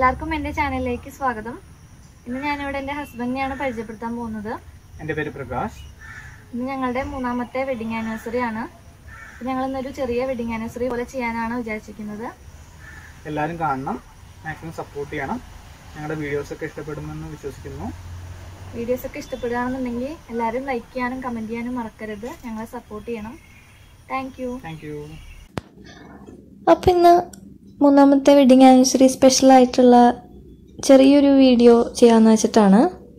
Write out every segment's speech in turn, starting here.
എല്ലാവർക്കും എൻ്റെ ചാനലിലേക്ക് സ്വാഗതം ഇന്ന് ഞാനിവിടെ എൻ്റെ ഹസ്ബൻഡിനെയാണ് പരിചയപ്പെടുത്താൻ പോകുന്നത് എൻ്റെ പേര് പ്രകാശ് ഇന്ന് ഞങ്ങളുടെ മൂന്നാമത്തെ വെഡിങ് ആനിവേഴ്സറി ആണ് അപ്പോൾ ഞങ്ങൾ ഇന്നൊരു ചെറിയ വെഡിങ് ആനിവേഴ്സറി പോലെ ചെയ്യാനാണ് വിചാരിച്ചിരിക്കുന്നത് എല്ലാവരും കാണണം മാക്സിമം സപ്പോർട്ട് ചെയ്യണം ഞങ്ങളുടെ വീഡിയോസൊക്കെ ഇഷ്ടപ്പെടുമെന്ന് വിശ്വസിക്കുന്നു വീഡിയോസ് ഒക്കെ ഇഷ്ടപ്പെടുകയാണെന്നുണ്ടെങ്കിൽ എല്ലാവരും ലൈക്ക് ചെയ്യാനും കമൻറ്റ് ചെയ്യാനും മറക്കരുത് ഞങ്ങളെ സപ്പോർട്ട് ചെയ്യണം താങ്ക് യു താങ്ക് യു അപ്പം ഇന്ന് മൂന്നാമത്തെ വെഡിങ് ആനിവേഴ്സറി സ്പെഷ്യൽ ആയിട്ടുള്ള ചെറിയൊരു വീഡിയോ ചെയ്യാമെന്ന് വെച്ചിട്ടാണ്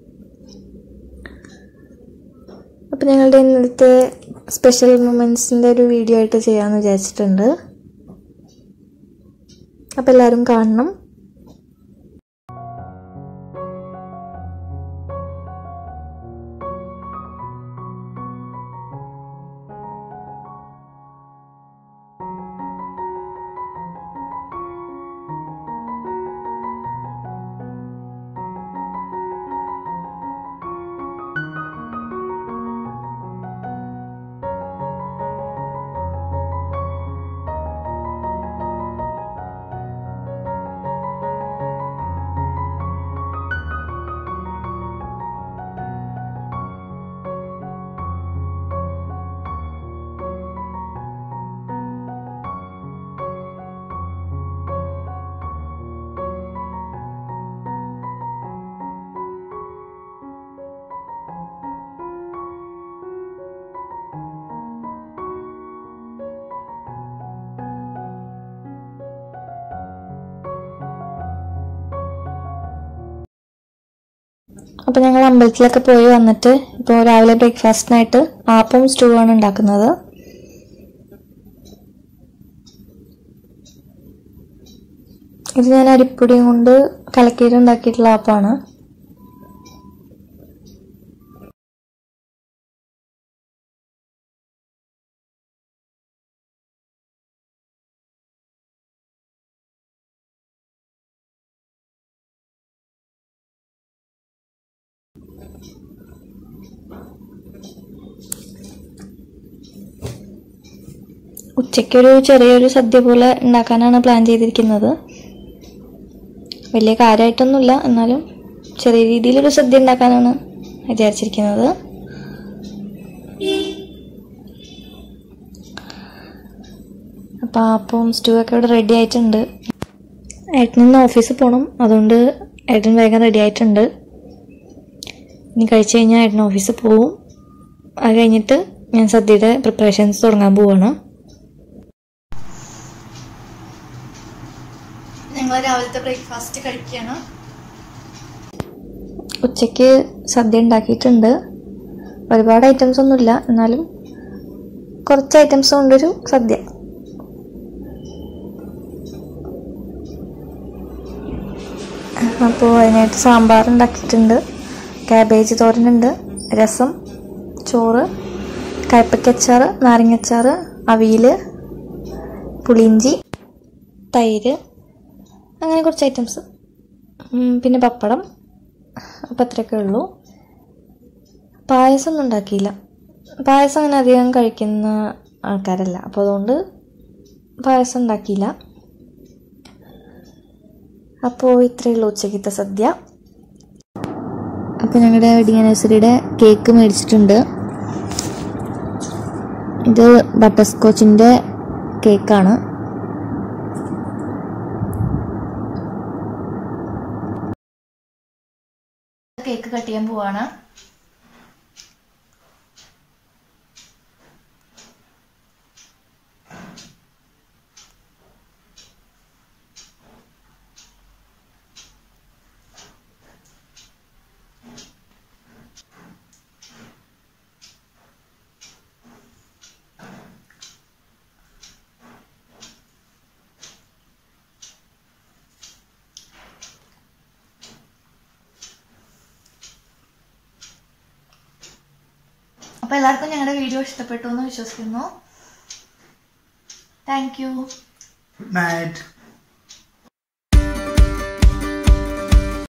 അപ്പം ഞങ്ങളുടെ ഇന്നത്തെ സ്പെഷ്യൽ മൊമെൻറ്റ്സിൻ്റെ ഒരു വീഡിയോ ആയിട്ട് ചെയ്യാമെന്ന് വിചാരിച്ചിട്ടുണ്ട് അപ്പം എല്ലാവരും കാണണം അപ്പോൾ ഞങ്ങൾ അമ്പലത്തിലൊക്കെ പോയി വന്നിട്ട് ഇപ്പോൾ രാവിലെ ബ്രേക്ക്ഫാസ്റ്റിനായിട്ട് ആപ്പവും സ്റ്റൂ ആണ് ഉണ്ടാക്കുന്നത് ഇത് ഞാൻ അരിപ്പൊടിയും കൊണ്ട് കലക്കിയിട്ട് ഉണ്ടാക്കിയിട്ടുള്ള ആപ്പാണ് ഉച്ചയ്ക്കൊരു ചെറിയൊരു സദ്യ പോലെ ഉണ്ടാക്കാനാണ് പ്ലാൻ ചെയ്തിരിക്കുന്നത് വലിയ കാര്യമായിട്ടൊന്നുമില്ല എന്നാലും ചെറിയ രീതിയിലൊരു സദ്യ ഉണ്ടാക്കാനാണ് വിചാരിച്ചിരിക്കുന്നത് അപ്പോൾ അപ്പം സ്റ്റൂ ഒക്കെ ഇവിടെ റെഡി ആയിട്ടുണ്ട് ഏട്ടൻ ഇന്ന് ഓഫീസിൽ പോകണം അതുകൊണ്ട് ഏട്ടൻ വേഗം റെഡി ആയിട്ടുണ്ട് ഇനി കഴിച്ചു കഴിഞ്ഞാൽ ഏട്ടൻ ഓഫീസിൽ പോവും അത് കഴിഞ്ഞിട്ട് ഞാൻ സദ്യയുടെ പ്രിപ്പറേഷൻസ് തുടങ്ങാൻ പോവാണ് ഞങ്ങൾ രാവിലത്തെ ബ്രേക്ക്ഫാസ്റ്റ് കഴിക്കുകയാണ് ഉച്ചയ്ക്ക് സദ്യ ഉണ്ടാക്കിയിട്ടുണ്ട് ഒരുപാട് ഐറ്റംസ് ഒന്നുമില്ല എന്നാലും കുറച്ച് ഐറ്റംസ് കൊണ്ടൊരു സദ്യ അപ്പോൾ അതിനായിട്ട് സാമ്പാർ ഉണ്ടാക്കിയിട്ടുണ്ട് കാബേജ് തോരനുണ്ട് രസം ചോറ് കയ്പ്പയ്ക്കച്ചാർ നാരങ്ങച്ചാർ അവിയൽ പുളിയിഞ്ചി തൈര് അങ്ങനെ കുറച്ച് ഐറ്റംസ് പിന്നെ പപ്പടം അപ്പം അത്രയൊക്കെ ഉള്ളൂ പായസം ഒന്നും ഉണ്ടാക്കിയില്ല പായസം അങ്ങനെ അധികം കഴിക്കുന്ന ആൾക്കാരല്ല അപ്പോൾ അതുകൊണ്ട് പായസം ഉണ്ടാക്കിയില്ല അപ്പോൾ ഇത്രയേ ഉള്ളൂ ഉച്ചക്കത്തെ സദ്യ അപ്പോൾ ഞങ്ങളുടെ വെഡിങ് ആനിവേഴ്സറിയുടെ കേക്ക് മേടിച്ചിട്ടുണ്ട് ഇത് ബട്ടർ സ്കോച്ചിൻ്റെ കേക്കാണ് കേക്ക് കട്ട് ചെയ്യാൻ പോവാണ് അപ്പൊ എല്ലാവർക്കും ഞങ്ങളുടെ വീഡിയോ ഇഷ്ടപ്പെട്ടു എന്ന് വിശ്വസിക്കുന്നു താങ്ക് യു ഗുഡ് നൈറ്റ്